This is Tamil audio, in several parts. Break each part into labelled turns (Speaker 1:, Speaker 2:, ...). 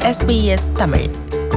Speaker 1: SBS தமிழ்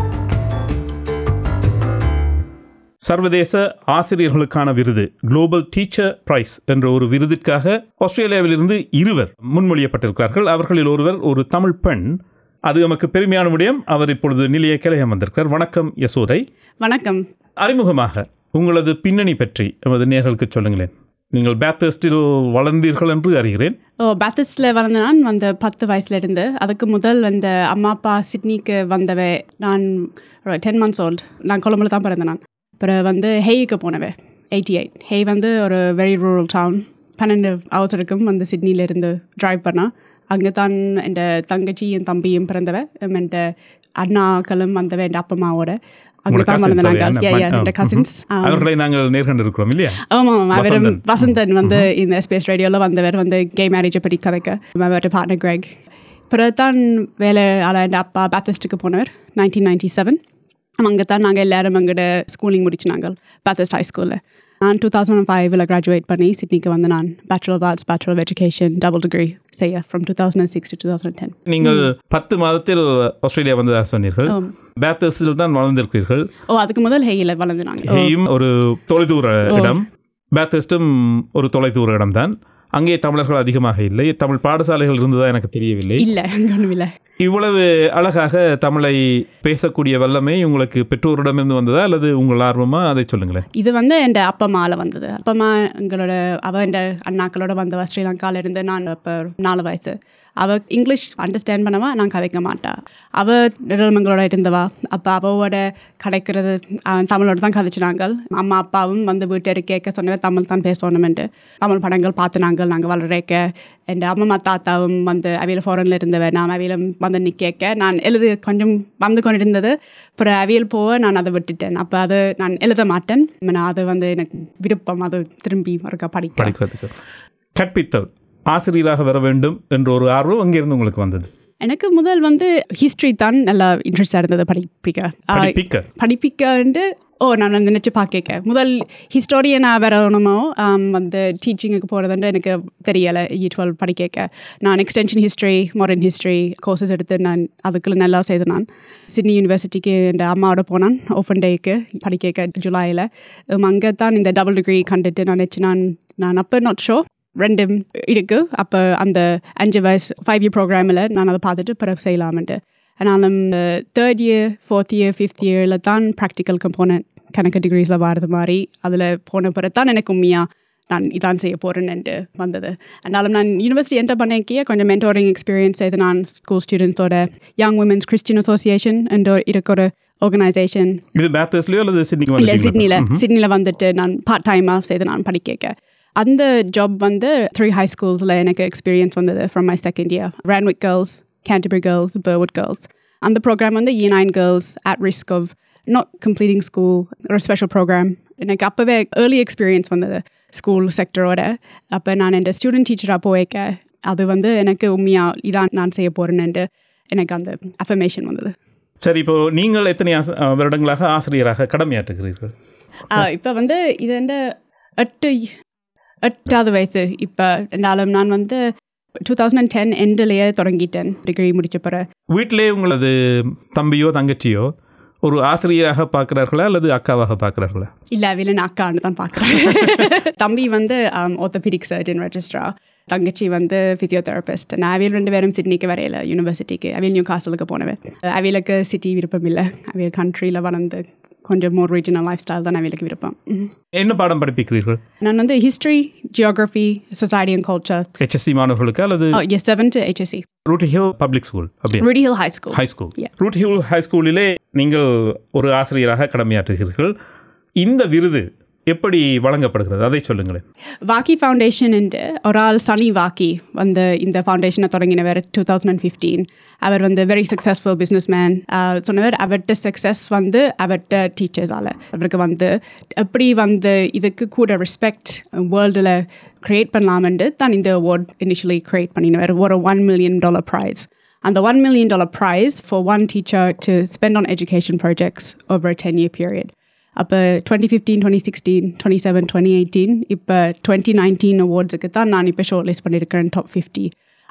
Speaker 2: சர்வதேச ஆசிரியர்களுக்கான விருது குளோபல் டீச்சர் பிரைஸ் என்ற ஒரு விருதிற்காக ஆஸ்திரேலியாவிலிருந்து இருவர் முன்மொழியப்பட்டிருக்கிறார்கள் அவர்களில் ஒருவர் ஒரு தமிழ் பெண் அது நமக்கு பெருமையான விடயம் அவர் இப்பொழுது நிலைய கிளையம் வந்திருக்கிறார் வணக்கம் யசோதை
Speaker 3: வணக்கம்
Speaker 2: அறிமுகமாக உங்களது பின்னணி பற்றி எமது நேர்களுக்கு சொல்லுங்களேன் நீங்கள் பேத்தஸ்டில் வளர்ந்தீர்கள் என்று அறிகிறேன்
Speaker 3: ஓ பேத்திஸ்டில் வளர்ந்த நான் வந்த பத்து வயசுல இருந்து அதுக்கு முதல் வந்த அம்மா அப்பா சிட்னிக்கு வந்தவ நான் டென் மந்த்ஸ் ஓல்ட் நான் கொழம்புல தான் பிறந்தேன் நான் அப்புறம் வந்து ஹேய்க்கு போனவ எயிட்டி எயிட் ஹேய் வந்து ஒரு வெரி ரூரல் டவுன் பன்னெண்டு ஹவர்ஸ் இருக்கும் வந்து சிட்னியிலேருந்து ட்ரைவ் பண்ணா அங்கே தான் என் தங்கச்சியும் தம்பியும் பிறந்தவ என் அண்ணாக்களும் வந்தவ என் அப்பா அம்மாவோட அங்கே
Speaker 2: உங்களோட
Speaker 3: தான்
Speaker 2: cousins
Speaker 3: வளர்ந்த நாங்கள்
Speaker 2: அது
Speaker 3: Yeah, yeah,
Speaker 2: என்ன?
Speaker 3: என் கசின்ஸ்
Speaker 2: அவர்களை நாங்கள் நேர்கண்டு இருக்கிறோம் இல்லையா
Speaker 3: ஆமாம் ஆமாம் அவரும்
Speaker 2: வசந்தன்.
Speaker 3: வசந்தன் வந்து இந்த எஸ்பிஎஸ் ரேடியோவில் வந்தவர் வந்து கே மேரேஜை பற்றி கதைக்க அவரோட பார்ட்னர் கிரெக் பிறகு தான் வேலை ஆள என் அப்பா பேத்தஸ்ட்டுக்கு போனவர் நைன்டீன் நைன்டி செவன் அங்கே தான் நாங்கள் எல்லாரும் அங்கிட்ட ஸ்கூலிங் முடிச்சு நாங்கள் பேத்தஸ்ட் ஹை ஸ்கூலில் நான் டூ தௌசண்ட் ஃபைவ்ல கிராஜுவேட் பண்ணி சிட்னிக்கு வந்து நான் bachelor of arts bachelor of education double degree செய்ய from two thousand six to two thousand ten
Speaker 2: நீங்கள் பத்து மாதத்தில் ஆஸ்திரேலியா வந்ததாக சொன்னீர்கள் பேத்தஸில் தான் வளர்ந்திருக்கிறீர்கள்
Speaker 3: ஓ அதுக்கு முதல் ஹெயில் வளர்ந்து நாங்கள்
Speaker 2: ஹேயும் ஒரு தொலைதூர இடம் பேத்தஸ்டும் ஒரு தொலைதூர இடம்தான் அங்கே தமிழர்கள் அதிகமாக இல்லை தமிழ் பாடசாலைகள் இருந்ததா எனக்கு தெரியவில்லை
Speaker 3: இல்லை அங்கே ஒன்றும் இல்லை
Speaker 2: இவ்வளவு அழகாக தமிழை பேசக்கூடிய வல்லமை உங்களுக்கு பெற்றோரிடமிருந்து வந்ததா அல்லது உங்கள் ஆர்வமா அதை சொல்லுங்களேன்
Speaker 3: இது வந்து என் அப்பா அம்மாவில் வந்தது அப்பா அம்மா எங்களோட அவ என் அண்ணாக்களோட வந்தவ ஸ்ரீலங்கால இருந்து நான் இப்போ நாலு வயசு அவள் இங்கிலீஷ் அண்டர்ஸ்டாண்ட் பண்ணவா நான் கதைக்க மாட்டா அவள் நிறுவனங்களோட இருந்தவா அப்போ அவளோட கதைக்கிறது அஹ், தமிழோட தான் கதைச்சு நாங்கள் அம்மா அப்பாவும் வந்து வீட்டை கேட்க சொன்னவ தமிழ் தான் பேசணுமென்ட்டு தமிழ் படங்கள் பார்த்து நாங்கள் நாங்கள் வளரேக்க என் அம்மா தாத்தாவும் வந்து அவியல் ஃபாரினில் இருந்தவ நான் அவியலும் வந்து நிற்க நான் எழுது கொஞ்சம் வந்து கொண்டு இருந்தது அப்புறம் அவியல் போக நான் அதை விட்டுட்டேன் அப்போ அது நான் எழுத மாட்டேன் நான் அது வந்து எனக்கு விருப்பம் அது திரும்பி ஒருக்கா படிக்க
Speaker 2: படிக்கிறதுக்கு கற்பித்தல் ஆசிரியராக வர வேண்டும் என்ற ஒரு ஆர்வம் அங்கிருந்து உங்களுக்கு வந்தது
Speaker 3: எனக்கு முதல் வந்து ஹிஸ்ட்ரி தான் நல்லா இன்ட்ரெஸ்டாக இருந்தது படிப்பிக்க ஆ,
Speaker 2: படிப்பிக்க
Speaker 3: படிப்பிக்கன்ட்டு ஓ நான் வந்து நினச்சி பார்க்க முதல் ஹிஸ்டோரியனாக வரணுமோ ஆம், வந்து டீச்சிங்குக்கு போகிறதுன்ட்டு எனக்கு தெரியலை இ டுவெல் படிக்க நான் extension history modern history courses எடுத்து நான் அதுக்குள்ள நல்லா செய்து நான் சிட்னி யூனிவர்சிட்டிக்கு என் அம்மாவோட போனான் ஓப்பன் டேக்கு படிக்க ஜூலையில் அங்கே தான் இந்த டபுள் டிகிரி கண்டுட்டு நான் நினச்சி நான் நான் அப்போ நாட் ஷோ ரெண்டும் இருக்கு அப்போ அந்த அஞ்சு வயசு ஃபைவ் இயர் ப்ரோக்ராமில் நான் அதை பார்த்துட்டு பிறகு செய்யலாம்ன்ட்டு ஆனாலும் third year fourth year fifth இயரில் தான் ப்ராக்டிக்கல் கம்போனன்ட் கணக்கு டிகிரிஸில் வரது மாதிரி அதில் போன பிறகு தான் எனக்கு உண்மையாக நான் இதான் செய்ய போகிறேன்னுட்டு வந்தது அதனாலும் நான் யூனிவர்சிட்டி என்டர் பண்ணிக்கே கொஞ்சம் மென்டோரிங் எக்ஸ்பீரியன்ஸ் செய்து நான் ஸ்கூல் ஸ்டூடெண்ட்ஸோட யங் உமன்ஸ் கிறிஸ்டின் அசோசியேஷன் என்ற இருக்கிற ஆர்கனைசேஷன்
Speaker 2: இது பேத்தஸ்லயோ அல்லது சிட்னிக்கு
Speaker 3: இல்லை
Speaker 2: வந்து
Speaker 3: சிட்னியில் சிட்னியில் வந்துட்டு நான் பார்ட் டைமாக செய்து நான் படிக்க அந்த ஜாப் வந்து த்ரீ ஹை ஸ்கூல்ஸில் எனக்கு எக்ஸ்பீரியன்ஸ் வந்தது from my second year Randwick girls Canterbury girls Burwood girls அந்த ப்ரோக்ராம் வந்து இ nine girls at risk of not completing school ஒரு ஸ்பெஷல் ப்ரோக்ராம் எனக்கு அப்போவே ஏர்லி எக்ஸ்பீரியன்ஸ் வந்தது ஸ்கூல் செக்டரோட அப்போ நான் என் ஸ்டூடெண்ட் டீச்சராக போய்க்க அது வந்து எனக்கு உண்மையாக இதான் நான் செய்ய போகிறேன்னுட்டு எனக்கு அந்த அஃபர்மேஷன் வந்தது
Speaker 2: சரி இப்போ நீங்கள் எத்தனை ஆச- அஹ், வருடங்களாக ஆசிரியராக கடமையாற்றுகிறீர்கள்
Speaker 3: இப்போ வந்து இது வந்து எட்டு எட்டாவது வயசு இப்போ இருந்தாலும் நான் வந்து டூ தௌசண்ட் டென் எண்ட்லேயே தொடங்கிட்டேன் டிகிரி முடிச்ச பிறகு
Speaker 2: வீட்டிலே உங்களது தம்பியோ தங்கச்சியோ ஒரு ஆசிரியராக பார்க்கிறார்களா அல்லது அக்காவாக பார்க்கிறார்களா
Speaker 3: இல்லை அவையில் நான் அக்கான்னு தான் பார்க்குறேன் தம்பி வந்து ஆர்த்தோபீடிக் சர்ஜன் ரெஜிஸ்ட்ரா தங்கச்சி வந்து ஃபிசியோதெரபிஸ்ட் நான் அவியல் ரெண்டு பேரும் சிட்னிக்கு வரையில யூனிவர்சிட்டிக்கு அவியல் நியூ காசலுக்கு போனவன் அவியலுக்கு சிட்டி விருப்பம் இல்லை அவியல் கண்ட்ரியில் வளர்ந்து கொஞ்சம் மோர் ரீஜனல் லைஃப் ஸ்டைல் தான் அவியலுக்கு விருப்பம் ம்.
Speaker 2: என்ன பாடம் படிப்பிக்கிறீர்கள்
Speaker 3: நான் வந்து history geography society and culture
Speaker 2: HSC மாணவர்களுக்கு அல்லது
Speaker 3: S seven to HSC
Speaker 2: Rooty Hill public school அப்படியா
Speaker 3: Rooty Hill high school
Speaker 2: high school
Speaker 3: Yeah.
Speaker 2: Rooty Hill high ஸ்கூலிலே நீங்கள் ஒரு ஆசிரியராக கடமையாற்றுகிறீர்கள் இந்த விருது எப்படி வழங்கப்படுகிறது அதை சொல்லுங்களேன்
Speaker 3: வாக்கி ஃபவுண்டேஷன் ஒரு ஆள் சனி வாக்கி வந்து இந்த ஃபவுண்டேஷனை தொடங்கினவர் டூ தௌசண்ட் அண்ட் ஃபிஃப்டீன் அவர் வந்து வெரி சக்ஸஸ்ஃபுல் பிஸ்னஸ் மேன் சொன்னவர் அவர்கிட்ட சக்ஸஸ் வந்து அவர்கிட்ட டீச்சர்ஸால் அவருக்கு வந்து எப்படி வந்து இதுக்கு கூட ரெஸ்பெக்ட் வேர்ல்டில் க்ரியேட் பண்ணலாமென்று தான் இந்த அவார்ட் இனிஷியலி க்ரியேட் பண்ணினவர் ஒரு ஒன் மில்லியன் டாலர் ப்ரைஸ் அந்த one million dollar prize for one teacher to spend on education projects over ten year period அப்போ twenty fifteen twenty sixteen twenty seven twenty eighteen இப்போ டுவெண்ட்டி நைன்டீன் அவார்ட்ஸுக்கு தான் நான் இப்போ ஷோர்ட் லிஸ்ட் பண்ணியிருக்கிறேன் டாப் ஃபிஃப்டி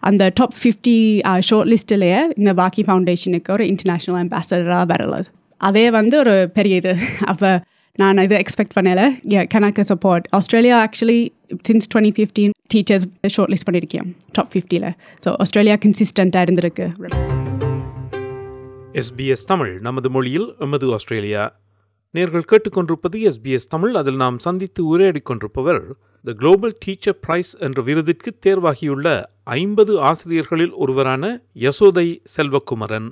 Speaker 3: அந்த டாப் ஃபிஃப்டி ஷோர்ட் லிஸ்ட்டிலேயே இந்த பாக்கி ஃபவுண்டேஷனுக்கு ஒரு இன்டர்நேஷ்னல் அம்பாசடராக வரல அதே வந்து ஒரு பெரிய இது அப்போ நான் இது எக்ஸ்பெக்ட் பண்ணல கணக்கு support Australia actually since twenty fifteen teachers short list பண்ணியிருக்கேன் டாப் ஃபிஃப்டியில் ஸோ ஆஸ்திரேலியா கன்சிஸ்டண்ட்டாக இருந்திருக்கு
Speaker 1: எஸ்பிஎஸ் தமிழ் நமது மொழியில் எமது ஆஸ்திரேலியா நேர்கள் கேட்டுக்கொண்டிருப்பது எஸ்பிஎஸ் தமிழ் அதில் நாம் சந்தித்து உரையாடிக் கொண்டிருப்பவர் த குளோபல் டீச்சர் பிரைஸ் என்ற விருதிற்கு தேர்வாகியுள்ள ஐம்பது ஆசிரியர்களில் ஒருவரான யசோதை செல்வகுமரன்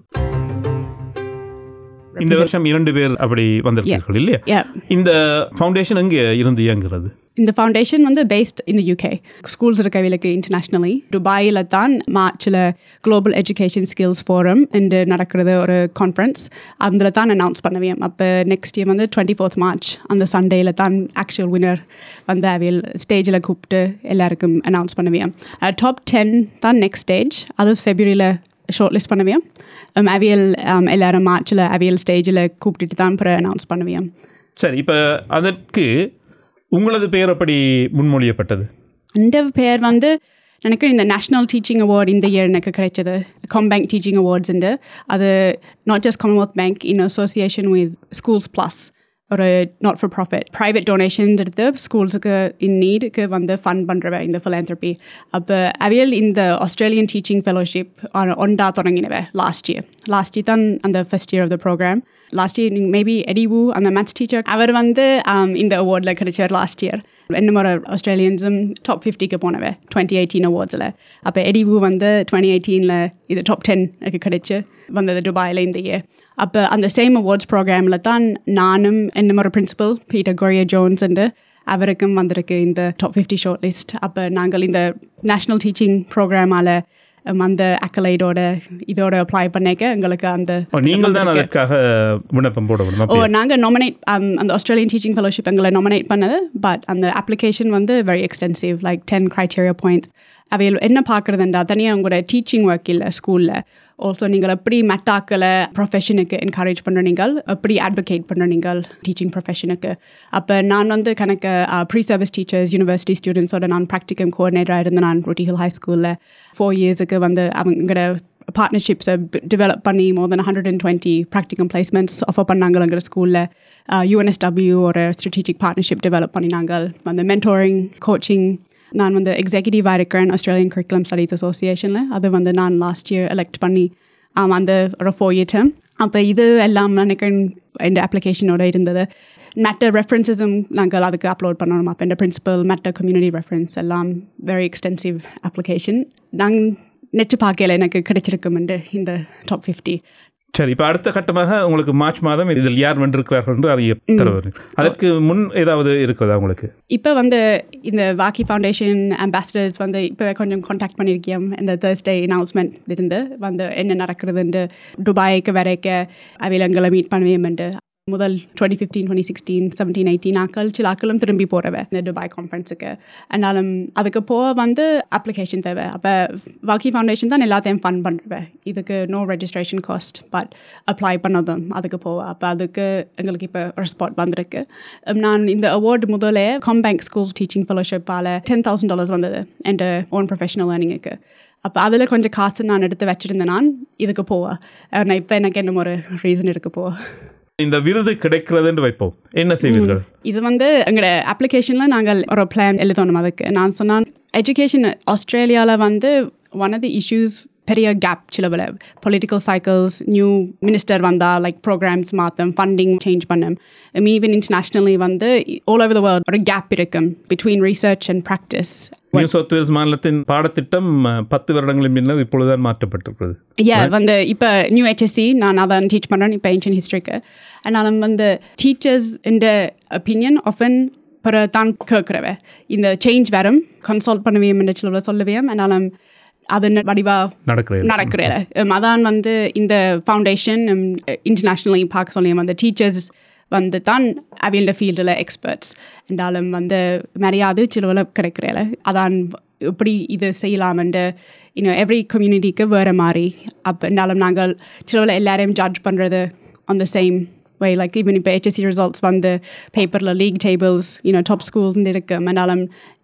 Speaker 2: இந்த வருஷம் இரண்டு பேர் அப்படி வந்திருக்கிறீர்கள் இல்லையா
Speaker 3: Yeah.
Speaker 2: இந்த ஃபவுண்டேஷன் எங்கே இருந்து இயங்குகிறது
Speaker 3: இந்த ஃபவுண்டேஷன் வந்து பேஸ்ட் இந்த யூகே ஸ்கூல்ஸ் இருக்கவிலுக்கு இன்டர்நேஷ்னலி துபாயில் தான் மார்ச்சில் குளோபல் எஜுகேஷன் ஸ்கில்ஸ் ஃபோரம் என்று நடக்கிறது ஒரு கான்ஃபரன்ஸ் அதில் தான் அனௌன்ஸ் பண்ணுவேன் அப்போ நெக்ஸ்ட் இயர் வந்து டுவெண்ட்டி ஃபோர்த் மார்ச் அந்த சண்டேயில் தான் ஆக்சுவல் வினர் வந்து அவியல் ஸ்டேஜில் கூப்பிட்டு எல்லாருக்கும் அனௌன்ஸ் பண்ணுவேன் டாப் டென் தான் நெக்ஸ்ட் ஸ்டேஜ் அது ஃபெப்ரவரியில் ஷார்ட் லிஸ்ட் பண்ணுவேன் அவியல் எல்லாரும் மார்ச்சில் அவியல் ஸ்டேஜில் கூப்பிட்டுட்டு தான் அப்புறம் அனௌன்ஸ் பண்ணுவேன்
Speaker 2: சரி இப்போ அதற்கு உங்களது பெயர் அப்படி முன்மொழியப்பட்டது
Speaker 3: இந்த பேர் வந்து எனக்கு இந்த நேஷ்னல் டீச்சிங் அவார்ட் இந்த இயர் எனக்கு கிடைச்சது காம்பேங்க் டீச்சிங் அவார்ட்ஸுண்டு அது not just Commonwealth bank in association with schools plus ஒரு not for profit private donations எடுத்து ஸ்கூல்ஸுக்கு இன் நீடுக்கு வந்து ஃபண்ட் பண்ணுறவ இந்த ஃபிலாந்த்ரபி அப்போ அவியல் இந்த ஆஸ்திரேலியன் டீச்சிங் ஃபெலோஷிப் ஒண்டா தொடங்கினவ லாஸ்ட் இயர் லாஸ்ட் இயர் தான் அந்த first year of the programme last year நீங்கள் மேபி எடிவு அந்த மேத்ஸ் டீச்சர் அவர் வந்து um, இந்த அவார்டில் கிடைச்சார் லாஸ்ட் இயர் ரெண்டு முறை ஆஸ்திரேலியன்ஸும் டாப் ஃபிஃப்டிக்கு போனவ டுவெண்ட்டி எயிட்டீன் அவார்ட்ஸில் அப்போ எடிவு வந்து டுவெண்ட்டி எயிட்டீனில் இது டாப் டென் எனக்கு கிடைச்சு வந்தது துபாயில் இந்த இயர் அப்போ அந்த சேம் அவார்ட்ஸ் ப்ரோக்ராமில் தான் நானும் என்ன ஒரு பிரின்சிபல் பீட்டர் கோரியா ஜோன்ஸ் என்று அவருக்கும் வந்திருக்கு இந்த டாப் ஃபிஃப்டி ஷார்ட் லிஸ்ட் அப்போ நாங்கள் இந்த நேஷ்னல் டீச்சிங் ப்ரோக்ராமால் அந்த அக்கலைடோட இதோட அப்ளை பண்ணிக்க எங்களுக்கு அந்த
Speaker 2: ஓ, நீங்கள் தான் அதற்காக விண்ணப்பம் போட
Speaker 3: ஓ
Speaker 2: முடியும்
Speaker 3: நாங்கள் நாமினேட் அந்த ஆஸ்திரேலியன் டீச்சிங் ஃபெலோஷிப் எங்களை நாமினேட் பண்ணது பட் அந்த அப்ளிகேஷன் வந்து very extensive like ten criteria points அவையில் என்ன பார்க்குறதுண்டா தனியாக உங்களோட டீச்சிங் ஒர்க் இல்லை ஸ்கூலில் ஆல்சோ நீங்கள் எப்படி மெட்டாக்களை ப்ரொஃபஷனுக்கு என்கரேஜ் பண்ணுற நீங்கள் எப்படி அட்வொகேட் பண்ணுற நீங்கள் டீச்சிங் ப்ரொஃபஷனுக்கு அப்போ நான் வந்து கணக்கு ப்ரீ சர்வீஸ் டீச்சர்ஸ் யூனிவர்சிட்டி ஸ்டூடெண்ட்ஸோட நான் ப்ராக்டிகம் கோஆர்டினேட்டராக இருந்தேன் நான் ரொட்டி ஹில் ஹை ஸ்கூலில் ஃபோர் இயர்ஸுக்கு வந்து அவங்களோட பார்ட்னர்ஷிப்ஸை டெவலப் பண்ணி more than hundred and twenty practicum placements offer பண்ணாங்கங்கிற ஸ்கூலில் யூஎன்எஸ்டபிள்யூ ஒரு ஸ்ட்ராட்டஜிக் பார்ட்னர்ஷிப் டெவலப் பண்ணினாங்க அந்த மென்டோரிங் கோச்சிங் நான் வந்து எக்ஸிக்யூட்டிவாக இருக்கிறேன் ஆஸ்திரேலியன் கரிக்குலம் ஸ்டடீஸ் அசோசியேஷனில் அது வந்து நான் லாஸ்ட் இயர் எலெக்ட் பண்ணி ஆம், அந்த ஒரு ஃபோர் இயர் டேர்ம் அப்போ இது எல்லாம் நினைக்கிறேன் இந்த அப்ளிகேஷனோட இருந்தது மெட்ட ரெஃபரன்ஸஸும் நாங்கள் அதுக்கு அப்லோட் பண்ணணும் அப்போ இந்த பிரின்சிபல் மெட்ட கம்யூனிட்டி ரெஃபரன்ஸ் எல்லாம் வெரி எக்ஸ்டென்சிவ் அப்ளிகேஷன் நாங்கள் நெட்டு பார்க்கல எனக்கு கிடைச்சிருக்குமெண்டு இந்த டாப் ஃபிஃப்டி
Speaker 2: சரி இப்போ அடுத்த கட்டமாக உங்களுக்கு மார்ச் மாதம் இதில் யார் வென்றிருக்கிறார்கள் என்று அறிய தருவார் அதற்கு முன் ஏதாவது இருக்கிறதா உங்களுக்கு
Speaker 3: இப்போ வந்து இந்த வாக்கி ஃபவுண்டேஷன் அம்பாசிடர்ஸ் வந்து இப்போ கொஞ்சம் காண்டாக்ட் பண்ணியிருக்கேன் இந்த தேர்ஸ்டே அனௌன்ஸ்மெண்ட் இருந்து வந்து என்ன நடக்கிறதுன்ட்டு துபாய்க்கு வரைக்க அவையில் மீட் பண்ணுவேன்ட்டு முதல் twenty fifteen twenty sixteen seventeen eighteen ஆக்கள் சில ஆக்களும் திரும்பி போகிறவ இந்த துபாய் கான்ஃபரன்ஸுக்கு அதனாலும் அதுக்கு போக வந்து அப்ளிகேஷன் தேவை அப்போ வாக்கி ஃபவுண்டேஷன் தான் எல்லாத்தையும் ஃபண்ட் பண்ணுறவ இதுக்கு no registration cost but apply பண்ணதும் அதுக்கு போக அப்போ அதுக்கு எங்களுக்கு இப்போ ஒரு ஸ்பாட் வந்திருக்கு உம், நான் இந்த அவார்டு முதலே காம்பேங்க் ஸ்கூல் டீச்சிங் ஃபெலோஷிப்பால் டென் தௌசண்ட் டாலர்ஸ் வந்தது என் ஓன் ப்ரொஃபஷனல் லேர்னிங்குக்கு அப்போ அதில் கொஞ்சம் காசு நான் எடுத்து வச்சுருந்தேன் நான் இதுக்கு போவா நான் இப்போ எனக்கு என்ன ஒரு ரீசன் இருக்கு போவா
Speaker 2: இந்த விருது கிடைக்கிறதுன்னு வைப்போம் என்ன செய்வீர்கள்
Speaker 3: இது வந்து எங்களோட அப்ளிகேஷனில் நாங்கள் ஒரு பிளான் எழுதணும் அதுக்கு நான் சொன்னான் எஜுகேஷன் ஆஸ்திரேலியாவில் வந்து ஒன் ஆஃப் தி இஷ்யூஸ் பெரிய கேப் சிலவில் பொலிட்டிக்கல் சைக்கிள்ஸ் நியூ மினிஸ்டர் வந்தால் லைக் ப்ரோக்ராம்ஸ் மாற்றும் ஃபண்டிங் சேஞ்ச் பண்ணும் ஈவன் இன்டர்நேஷ்னலி வந்து ஆல் ஓவர் த வேர்ல்ட் ஒரு கேப் இருக்கும் between research and practice
Speaker 2: New South Wales மாநிலத்தின் பாடத்திட்டம் அஹ், பத்து வருடங்களின் பின்னர் இப்பொழுதுதான் மாற்றப்பட்டிருக்கிறது
Speaker 3: யா வந்து இப்போ நியூ ஹெச்எஸ்சி நான் அதான் டீச் பண்ணுறேன் இப்போ ஏன்ஷியன் ஹிஸ்ட்ரிக்கு அதனால வந்து டீச்சர்ஸ் இந்த ஒப்பீனியன் ஆஃபன் பிற தான் கேட்குறவ இந்த சேஞ்ச் வரும் கன்சல்ட் பண்ணுவேன் என்று சொல்ல சொல்லுவேன் அதனால அது வடிவாக
Speaker 2: நடக்கிறது
Speaker 3: நடக்கிறேன் அதான் வந்து இந்த ஃபவுண்டேஷன் இன்டர்நேஷ்னலி பார்க்க சொல்லி வந்து டீச்சர்ஸ் வந்து தான் அவியல்ட ஃபீல்டில் எக்ஸ்பர்ட்ஸ் என்றாலும் வந்து மரியாதை சிலவில் கிடைக்கிறேன் அதான் இப்படி இது செய்யலாமென்று இன்னும் எவ்ரி கம்யூனிட்டிக்கு வேறு மாதிரி அப்போ இருந்தாலும் நாங்கள் சிலவில் எல்லாரையும் ஜட்ஜ் பண்ணுறது on the same way like even இப்போ HSC results வந்து பேப்பரில் league tables you know top schools இருக்கும் அதனாலும்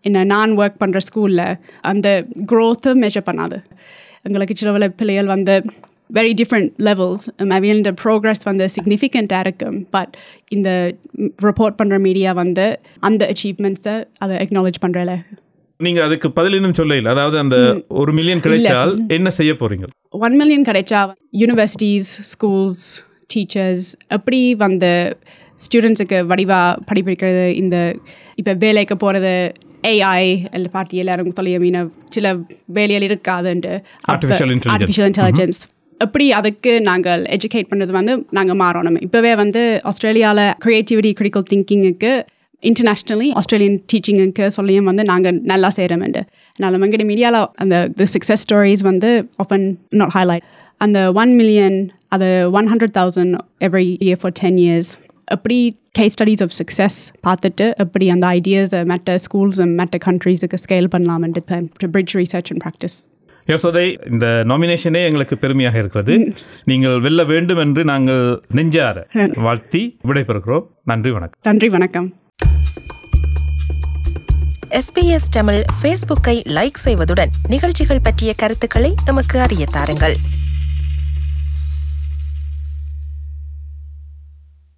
Speaker 3: என்ன நான் ஒர்க் பண்ணுற ஸ்கூலில் அந்த க்ரோத்தை மெஷர் பண்ணாது எங்களுக்கு சில பிள்ளைகள் வந்து வெரி டிஃப்ரெண்ட் லெவல்ஸ் அவையோட ப்ரோக்ரஸ் வந்து சிக்னிஃபிகண்ட்டாக இருக்கும் பட் இந்த ரிப்போர்ட் பண்ணுற மீடியா வந்து அந்த அச்சீவ்மெண்ட்ஸை அதை அக்னாலேஜ் பண்ணுறல
Speaker 2: நீங்க அதுக்கு பதில் இன்னும் சொல்ல இல்லை அதாவது அந்த ஒரு மில்லியன் கிடைச்சால் என்ன செய்ய போறீங்க
Speaker 3: ஒன் மில்லியன் கிடைச்சா யூனிவர்சிட்டிஸ் ஸ்கூல்ஸ் டீச்சர்ஸ் எப்படி வந்து ஸ்டூடெண்ட்ஸுக்கு வடிவாக படிப்பிக்கிறது இந்த இப்போ வேலைக்கு போகிறது ஏஐ இல்லை பாட்டி எல்லாரும் தொலைய மீன சில வேலைகள் இருக்காதுன்ட்டு
Speaker 2: Artificial intelligence.
Speaker 3: ஆர்டிஃபிஷியல் இன்டெலிஜென்ஸ் எப்படி அதுக்கு நாங்கள் எஜுகேட் பண்ணுறது வந்து நாங்கள் மாறணும் இப்போவே வந்து ஆஸ்திரேலியாவில் க்ரியேட்டிவிட்டி கிரிட்டிக்கல் திங்கிங்குக்கு இன்டர்நேஷ்னலி ஆஸ்திரேலியன் டீச்சிங்குக்கு சொல்லியும் வந்து நாங்கள் நல்லா செய்கிறோம்ண்டு அதனால் எங்கிட்ட மீடியாவில் அந்த தி சக்ஸஸ் ஸ்டோரிஸ் வந்து ஆஃபன் நாட் ஹைலைட் அந்த ஒன் மில்லியன் அது one hundred thousand every year for ten years எப்படி கேஸ் ஸ்டடீஸ் ஆஃப் சக்ஸஸ் பார்த்துட்டு எப்படி அந்த ஐடியாஸை மற்ற ஸ்கூல்ஸ் மற்ற கண்ட்ரீஸுக்கு ஸ்கேல் பண்ணலாம்ன்ட்டு பிரிட்ஜ் ரிசர்ச் அண்ட் ப்ராக்டிஸ்
Speaker 2: யோசோதை இந்த நாமினேஷனே எங்களுக்கு பெருமையாக இருக்கிறது நீங்கள் வெல்ல வேண்டும் என்று நாங்கள் நெஞ்சார வாழ்த்தி விடைபெறுகிறோம் நன்றி வணக்கம்
Speaker 3: நன்றி வணக்கம்
Speaker 4: எஸ்பிஎஸ் தமிழ் ஃபேஸ்புக்கை லைக் செய்வதுடன் நிகழ்ச்சிகள் பற்றிய கருத்துக்களை எமக்கு அறிய தாருங்கள்